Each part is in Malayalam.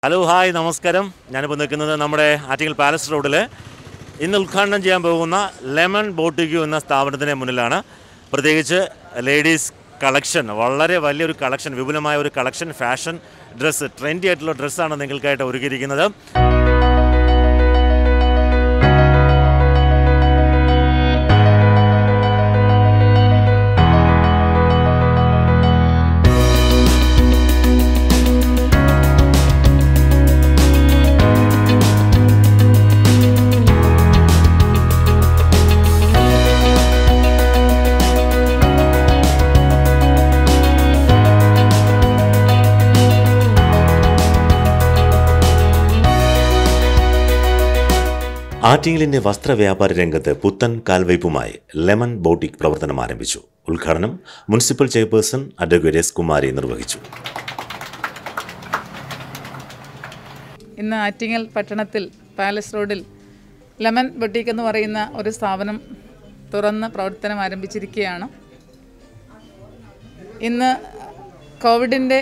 ഹലോ ഹായ് നമസ്കാരം ഞാനിപ്പോൾ നിൽക്കുന്നത് നമ്മുടെ ആറ്റിങ്ങൽ പാലസ് റോഡിൽ ഇന്ന് ഉദ്ഘാടനം ചെയ്യാൻ പോകുന്ന ലെമൺ ബോട്ടിക്യൂ എന്ന സ്ഥാപനത്തിന് മുന്നിലാണ് പ്രത്യേകിച്ച് ലേഡീസ് കളക്ഷൻ വളരെ വലിയൊരു കളക്ഷൻ വിപുലമായ ഒരു കളക്ഷൻ ഫാഷൻ ഡ്രസ്സ് ട്രെൻഡി ആയിട്ടുള്ള ഡ്രസ്സാണ് നിങ്ങൾക്കായിട്ട് ഒരുക്കിയിരിക്കുന്നത് ആറ്റിങ്ങലിന്റെ വസ്ത്രവ്യാപാര രംഗത്ത് പുത്തൻ കാൽവയ്പുമായി ലെമൺ ബോട്ടിക് പ്രവർത്തനം ആരംഭിച്ചു ഉദ്ഘാടനം municipal chairperson advocate S Kumari നിർവഹിച്ചു ഇന്ന് ആറ്റിങ്ങൽ പട്ടണത്തിൽ പാലസ് റോഡിൽ ലെമൺ ബൊട്ടീക്ക് എന്ന് പറയുന്ന ഒരു സ്ഥാപനം തുറന്ന് പ്രവർത്തനം ആരംഭിച്ചിരിക്കുകയാണ് ഇന്ന് കോവിഡിൻ്റെ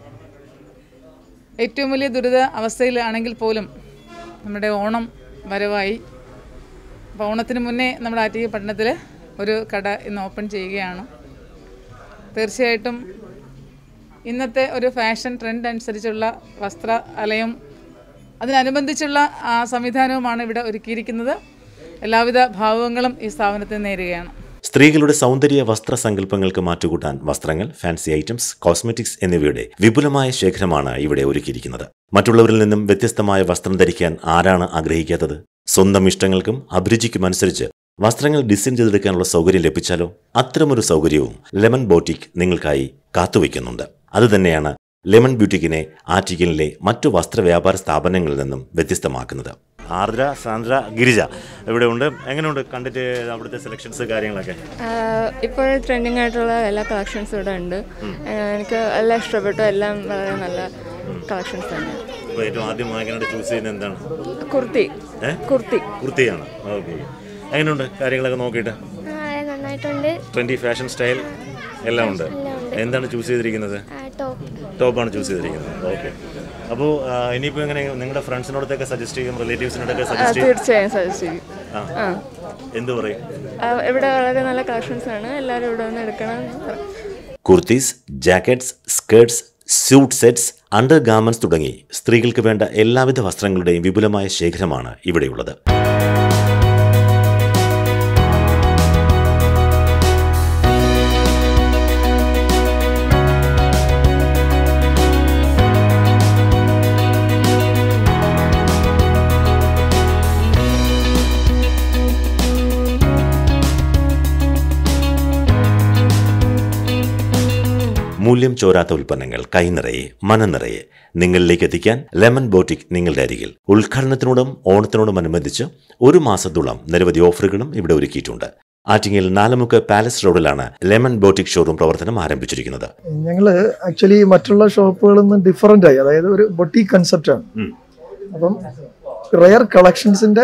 ഏറ്റവും വലിയ ദുരിത അവസ്ഥയിലാണെങ്കിൽ പോലും നമ്മുടെ ഓണം വരവായി അപ്പോൾ ഓണത്തിന് മുന്നേ നമ്മുടെ ആറ്റിങ്ങൽ പട്ടണത്തിൽ ഒരു കട ഇന്ന് ഓപ്പൺ ചെയ്യുകയാണ് തീർച്ചയായിട്ടും ഇന്നത്തെ ഒരു ഫാഷൻ ട്രെൻഡ് അനുസരിച്ചുള്ള വസ്ത്രാലയം അതിനനുബന്ധിച്ചുള്ള ആ സംവിധാനവുമാണ് ഇവിടെ ഒരുക്കിയിരിക്കുന്നത് എല്ലാവിധ ഭാവങ്ങളും ഈ സ്ഥാപനത്തിന് നേരുകയാണ് സ്ത്രീകളുടെ സൗന്ദര്യ വസ്ത്ര സങ്കല്പങ്ങൾക്ക് മാറ്റുകൂട്ടാൻ വസ്ത്രങ്ങൾ ഫാൻസി ഐറ്റംസ് കോസ്മെറ്റിക്സ് എന്നിവയുടെ വിപുലമായ ശേഖരമാണ് ഇവിടെ ഒരുക്കിയിരിക്കുന്നത് മറ്റുള്ളവരിൽ നിന്നും വ്യത്യസ്തമായ വസ്ത്രം ധരിക്കാൻ ആരാണ് ആഗ്രഹിക്കാത്തത് സ്വന്തം ഇഷ്ടങ്ങൾക്കും അഭിരുചിക്കും അനുസരിച്ച് വസ്ത്രങ്ങൾ ഡിസൈൻ ചെയ്തെടുക്കാനുള്ള സൗകര്യം ലഭിച്ചാലോ അത്തരമൊരു സൗകര്യവും ലെമൺ ബോട്ടിക് നിങ്ങൾക്കായി കാത്തുവയ്ക്കുന്നുണ്ട് അതുതന്നെയാണ് ലെമൺ ബ്യൂട്ടിക്കിനെ ആറ്റിക്കലിലെ മറ്റു വസ്ത്ര വ്യാപാര സ്ഥാപനങ്ങളിൽ നിന്നും വ്യത്യസ്തമാക്കുന്നത് ആർദ്ര സാന്ദ്ര ഗിരിജ ഇവിടെ ഉണ്ട് എങ്ങനെയുണ്ട് കണ്ടിട്ട് അവിടുത്തെ സെലക്ഷൻസ് കാര്യങ്ങളൊക്കെ ആഹ് ഇപ്പോൾ ട്രെൻഡിങ് ആയിട്ടുള്ള എല്ലാ കളക്ഷൻസും ഇവിടെ ഉണ്ട് ആഹ് എനിക്ക് എല്ലാം ഇഷ്ടപ്പെട്ടു എല്ലാം വളരെ നല്ല കളക്ഷൻസ് തന്നെ ഇപ്പോൾ ഏറ്റവും ആദ്യം വാങ്ങിക്കാനായിട്ട് ചൂസ് ചെയ്യുന്നത് എന്താണ് കുർത്തി ഏ? കുർത്തി കുർത്തിയാണ് ഓക്കെ എങ്ങനെയുണ്ട് കാര്യങ്ങളൊക്കെ നോക്കിയിട്ട് വളരെ നന്നായിട്ടുണ്ട് ട്വൻറ്റി ഫാഷൻ സ്റ്റൈൽ എല്ലാം ഉണ്ട് എന്താണ് ചൂസ് ചെയ്തിരിക്കുന്നത് ടോപ്പ് ടോപ്പാണ് ചൂസ് ചെയ്തിരിക്കുന്നത് ഓക്കെ അപ്പോൾ ഇനിയിപ്പോൾ എങ്ങനെ നിങ്ങളുടെ ഫ്രണ്ട്സിനോടത്തൊക്കെ സജസ്റ്റ് ചെയ്യും റിലേറ്റീവ്സിനോടൊക്കെ സജസ്റ്റ് ചെയ്യും തീർച്ചയായും സജസ്റ്റ് ചെയ്യും ആ ആ എന്ത് പറയും ആഹ് ഇവിടെ വളരെ നല്ല കളക്ഷൻസ് ആണ് എല്ലാവരും ഇവിടെ വന്ന് എടുക്കണം എന്ന് പറയും. Kurtis jackets skirts suit sets under garments തുടങ്ങി സ്ത്രീകൾക്ക് വേണ്ട എല്ലാവിധ വസ്ത്രങ്ങളുടെയും വിപുലമായ ശേഖരമാണ് ഇവിടെയുള്ളത് മൂല്യം ചോരാത്ത ഉൽപ്പന്നങ്ങൾ കൈനിറയെ മനനിറയെ നിങ്ങളിലേക്ക് എത്തിക്കാൻ ലെമൺ ബോട്ടിക് നിങ്ങളുടെ അരികിൽ ഉദ്ഘാടനത്തിനോടും ഓണത്തിനോടും അനുബന്ധിച്ച് ഒരു മാസത്തോളം നിരവധി ഓഫറുകളും ഇവിടെ ഒരുക്കിയിട്ടുണ്ട് ആറ്റിങ്ങൽ നാലമുക്ക് പാലസ് റോഡിലാണ് ലെമൺ ബോട്ടിക് ഷോറൂം പ്രവർത്തനം ആരംഭിച്ചിരിക്കുന്നത് ഞങ്ങൾ ആക്ച്വലി മറ്റുള്ള ഷോപ്പുകളിൽ നിന്ന് ഡിഫറൻ്റ് ആയി അതായത് ഒരു ബൊട്ടീക് കൺസെപ്റ്റാണ് ഉം. അപ്പം റെയർ കളക്ഷൻസിന്റെ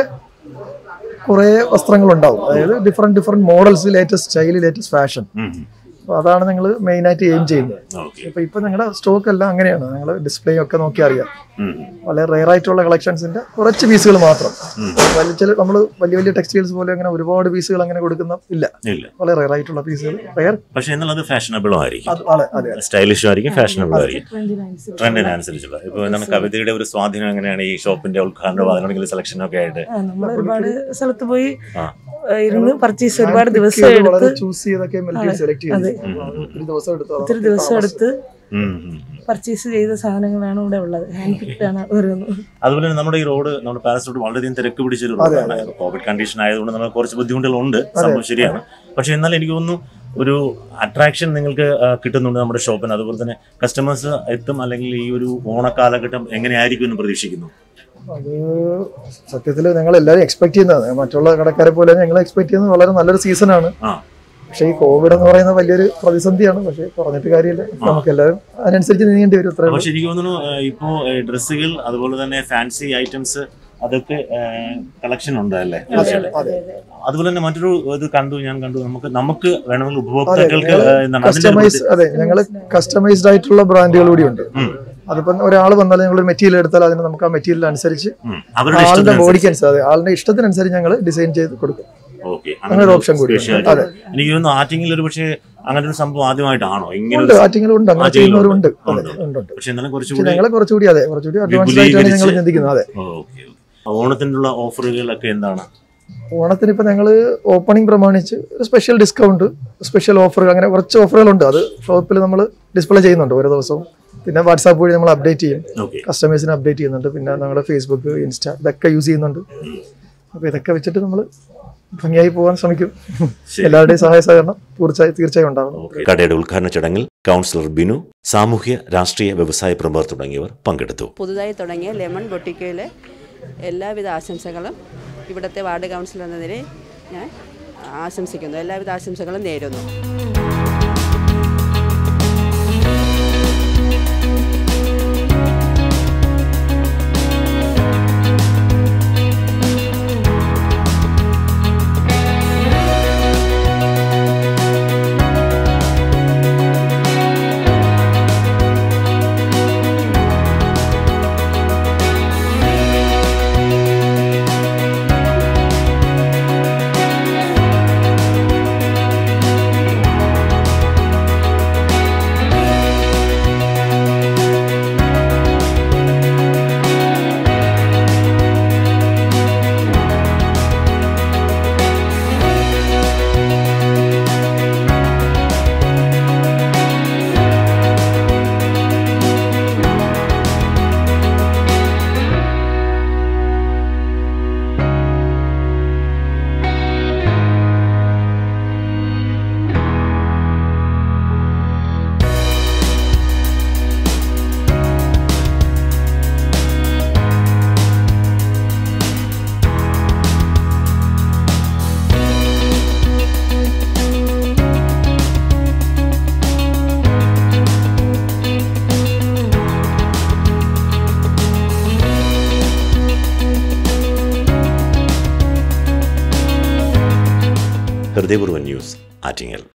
കുറേ വസ്ത്രങ്ങളുണ്ടാവും അതായത് different different models latest style latest fashion അപ്പോൾ അതാണ് ഞങ്ങൾ മെയിനായിട്ട് എയിം ചെയ്യുന്നത് ഓക്കെ ഇപ്പൊ ഇപ്പൊ ഞങ്ങളുടെ സ്റ്റോക്ക് എല്ലാം അങ്ങനെയാണ് ഞങ്ങൾ ഡിസ്പ്ലേ ഒക്കെ നോക്കി അറിയാം വളരെ റെയർ ആയിട്ടുള്ള കളക്ഷൻസിന്റെ കുറച്ച് പീസുകൾ മാത്രം വലിയ ചില നമ്മൾ വലിയ വലിയ ടെക്സ്റ്റൈൽസ് പോലെ അങ്ങനെ ഒരുപാട് പീസുകൾ അങ്ങനെ കൊടുക്കുന്ന ഇല്ല ഇല്ല വളരെ റെയർ ആയിട്ടുള്ള പീസുകൾ റെയർ പക്ഷെ എന്നുള്ളത് ഫാഷനബിളും ആയിരിക്കും അത് അതെ അതെ സ്റ്റൈലിഷും ആയിരിക്കും ഫാഷനബിളും ആയിരിക്കും ട്രെൻഡിനനുസരിച്ചുള്ള ഇപ്പോൾ എന്താണ് കവിതയുടെ ഒരു സ്വാധീനം എങ്ങനെയാണ് ഈ ഷോപ്പിന്റെ ഉദ്ഘാടനവും അതിനോടെങ്കിലും സെലക്ഷനും ഒക്കെ ആയിട്ട് നമ്മൾ ഒരുപാട് സ്ഥലത്ത് പോയി ആ. ആ, ഇരുന്ന് പർച്ചേസ് ഒരുപാട് ദിവസം pick ചെയ്ത് എടുത്ത് വളരെ ചൂസ് ചെയ്തൊക്കെ മെൽറ്റി സെലക്ട് ചെയ്ത് അതെ. ഒത്തിരി ദിവസം എടുത്ത് ഒത്തിരി ദിവസം എടുത്ത് ഉം, ഉം, ഉം. പർച്ചേസ് ചെയ്ത സാധനങ്ങളാണ് ഇവിടെ ഉള്ളത് ഹാൻഡ് പിക്ഡ് ആണ് ഓരോന്നും അതുപോലെ തന്നെ നമ്മുടെ ഈ റോഡ് നമ്മുടെ പാലസ് റോഡ് വളരെയധികം തിരക്ക് പിടിച്ചൊരു റോഡാണ് കോവിഡ് കണ്ടീഷൻ ആയതുകൊണ്ട് നമുക്ക് കുറച്ച് ബുദ്ധിമുട്ടുകളുണ്ട് സംഭവം ശരിയാണ് പക്ഷെ എന്നാൽ എനിക്ക് തോന്നുന്നു ഒരു അട്രാക്ഷൻ നിങ്ങൾക്ക് ആ, കിട്ടുന്നുണ്ട് നമ്മുടെ ഷോപ്പിന് അതുപോലെ തന്നെ കസ്റ്റമേഴ്സ് എത്തും അല്ലെങ്കിൽ ഈ ഒരു ഓണക്കാലഘട്ടം എങ്ങനെയായിരിക്കും എന്ന് പ്രതീക്ഷിക്കുന്നു അത് സത്യത്തിൽ ഞങ്ങൾ എല്ലാവരും എക്സ്പെക്ട് ചെയ്യുന്നത് മറ്റുള്ള കടക്കാരെ പോലെ ഞങ്ങൾ എക്സ്പെക്ട് ചെയ്യുന്നത് വളരെ നല്ലൊരു സീസണാണ് ആ പക്ഷേ ഈ കോവിഡ് എന്ന് പറയുന്ന വലിയൊരു പ്രതിസന്ധിയാണ് പക്ഷേ പറഞ്ഞിട്ട് കാര്യമില്ല നമുക്ക് എല്ലാവരും അതിനനുസരിച്ച് നീങ്ങേണ്ടി വരും അത്രേ ഉള്ളൂ. പക്ഷെ എനിക്ക് തോന്നുന്നു ആ, ഇപ്പോ ഡ്രസ്സുകൾ അതുപോലെ തന്നെ ഫാൻസി ഐറ്റംസ് അതൊക്കെ കളക്ഷൻ ഉണ്ട് അല്ലേ തീർച്ചയായിട്ടും അതെ അതുപോലെ തന്നെ മറ്റൊരു ഇത് കണ്ടു ഞാൻ കണ്ടു നമുക്ക് നമുക്ക് വേണമെങ്കിൽ ഉപഭോക്താക്കൾക്ക് ഞങ്ങള് ആ, എന്താണ് അതിന്റെ ഒരു കസ്റ്റമൈസ് അതെ ഞങ്ങൾ കസ്റ്റമൈസ്ഡ് ആയിട്ടുള്ള ബ്രാൻഡുകൾ കൂടി ഉണ്ട് ഉം. അതിപ്പം ഒരാൾ വന്നാൽ ഞങ്ങൾ ഒരു മെറ്റീരിയൽ എടുത്താൽ അതിന് നമുക്ക് ആ മെറ്റീരിയൽ അനുസരിച്ച് ഉം. അവരുടെ ആളുടെ ഇഷ്ടത്തിനനുസരിച്ച്. ബോഡിക്ക് അനുസരിച്ച് ആളുടെ ഇഷ്ടത്തിനനുസരിച്ച് ഞങ്ങൾ ഡിസൈൻ ചെയ്ത് കൊടുക്കും ഓക്കെ അങ്ങനെ ഒരു ഓപ്ഷൻ കൂടി സ്പെഷ്യാലിറ്റി. അതെ എനിക്ക് തോന്നുന്നു ആറ്റിങ്ങിൽ ഒരു പക്ഷേ അങ്ങനെ ഒരു സംഭവം ആദ്യമായിട്ടാണോ ഇങ്ങനെ ഉണ്ട് ഒരു ആറ്റിങ്ങളും ഉണ്ട് അങ്ങനെ ആറ്റിങ്ങലും ചെയ്യുന്നവരുണ്ട് ഉണ്ട്. അതെ ഉണ്ട്. ഉണ്ട് ഉണ്ട് പക്ഷെ എന്നാലും പക്ഷെ കുറച്ചുകൂടി ഞങ്ങളെ കുറച്ചുകൂടി അതെ കുറച്ചുകൂടി അഡ്വാൻസ്ഡ് ആയിട്ടാണ് ഞങ്ങൾ വിപുലീകരിച്ച് ചിന്തിക്കുന്നത് അതെ ഓക്കെ ഓണത്തിനുള്ള ഓഫറുകളൊക്കെ എന്താണ് ഓണത്തിന് ഇപ്പം ഞങ്ങൾ ഓപ്പണിംഗ് പ്രമാണിച്ച് ഒരു സ്പെഷ്യൽ ഡിസ്കൗണ്ട് സ്പെഷ്യൽ ഓഫർ അങ്ങനെ കുറച്ച് ഓഫറുകളുണ്ട് അത് ഷോപ്പിൽ നമ്മൾ ഡിസ്പ്ലേ ചെയ്യുന്നുണ്ട് ഓരോ ദിവസവും പിന്നെ വാട്സാപ്പ് വഴി നമ്മൾ അപ്ഡേറ്റ് ചെയ്യും ഓക്കെ കസ്റ്റമേഴ്സിനെ അപ്ഡേറ്റ് ചെയ്യുന്നുണ്ട് പിന്നെ നമ്മുടെ ഫേസ്ബുക്ക് ഇൻസ്റ്റ ഇതൊക്കെ യൂസ് ചെയ്യുന്നുണ്ട് അപ്പോൾ ഇതൊക്കെ വെച്ചിട്ട് നമ്മൾ ഭംഗിയായി പോകാൻ ശ്രമിക്കും എല്ലാവരുടെയും സഹായ സഹകരണം തീർച്ചയായും തീർച്ചയായും ഉണ്ടാവണം കടയുടെ ഉദ്ഘാടന ചടങ്ങിൽ കൗൺസിലർ ബിനു സാമൂഹ്യ രാഷ്ട്രീയ വ്യവസായ പ്രമുഖർ തുടങ്ങിയവർ പങ്കെടുത്തു പുതുതായി തുടങ്ങിയ ലെമൺ ബൊട്ടിക്കയിലെ എല്ലാവിധ ആശംസകളും ഇവിടുത്തെ വാർഡ് കൗൺസിലർ എന്ന നിലയിൽ ഞാൻ ആശംസിക്കുന്നു എല്ലാവിധ ആശംസകളും നേരുന്നു ഹൃദയപൂർവ്വം ന്യൂസ് ആറ്റിങ്ങൽ